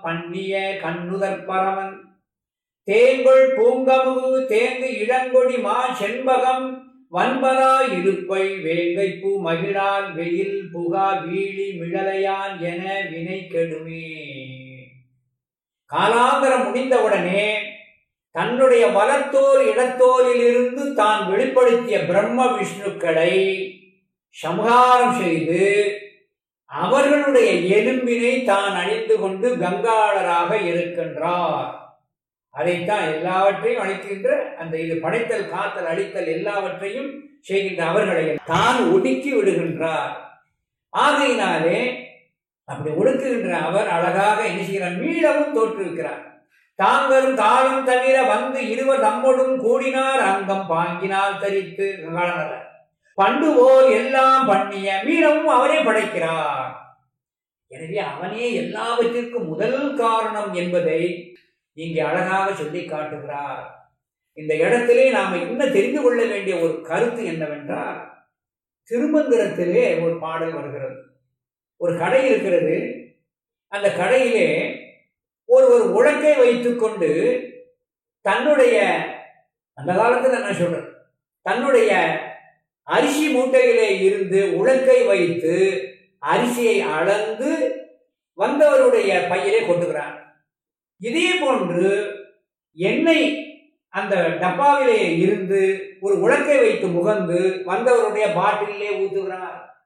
பண்ணிய கண்ணுதற் பரமன் தேங்கொள் பூங்கமுகு தேங்கு இளங்கொடி மா செண்பகம் வன்பரா இருப்பை வேங்கை பூ மகிழால் வெயில் புகா வீழி மிழலையான் என வினை கெடுமே காலாந்தரம் முடிந்தவுடனே தன்னுடைய வலத்தோல் இடத்தோலிலிருந்து தான் வெளிப்படுத்திய பிரம்ம விஷ்ணுக்களை சம்ஹாரம் செய்து அவர்களுடைய எலும்பினை தான் அணிந்து கொண்டு கங்காளராக இருக்கின்றார் அதைத்தான் எல்லாவற்றையும் அழிக்கின்ற அந்த இது படைத்தல் காத்தல் அழித்தல் எல்லாவற்றையும் செய்கின்ற அவர்களை தான் ஒடுக்கி விடுகின்றார் ஆகையினாலே அப்படி ஒடுக்குகின்ற அவர் அழகாக என்ன செய்கிறார் மீளவும் தோற்றுவிக்கிறார் தாங்களும் தாளும் தவிர வந்து இருவர் தம்மொடும் கூடினார் அங்கம் பாங்கினால் தரித்து கங்காளனர் பண்டு போல் எல்லாம் பண்ணிய மீளவும் அவரே படைக்கிறார் எனவே அவனே எல்லாவற்றிற்கும் முதல் காரணம் என்பதை இங்கே அழகாக சொல்லி காட்டுகிறார் இந்த இடத்திலே நாம இன்னும் தெரிந்து கொள்ள வேண்டிய ஒரு கருத்து என்னவென்றால் திருமந்திரத்திலே ஒரு பாடல் வருகிறது ஒரு கடை இருக்கிறது அந்த கடையிலே ஒருவர் உலக்கை வைத்துக்கொண்டு தன்னுடைய அந்த காலத்தில் என்ன சொல்றேன் தன்னுடைய அரிசி மூட்டையிலே இருந்து உலக்கை வைத்து அரிசியை அளந்து வந்தவருடைய பையிலே கொண்டுகிறார் இதே போன்று எண்ணெய் அந்த டப்பாவிலே இருந்து ஒரு உலக்கை வைத்து முகந்து வந்தவருடைய பாட்டிலே ஊத்துகிறார்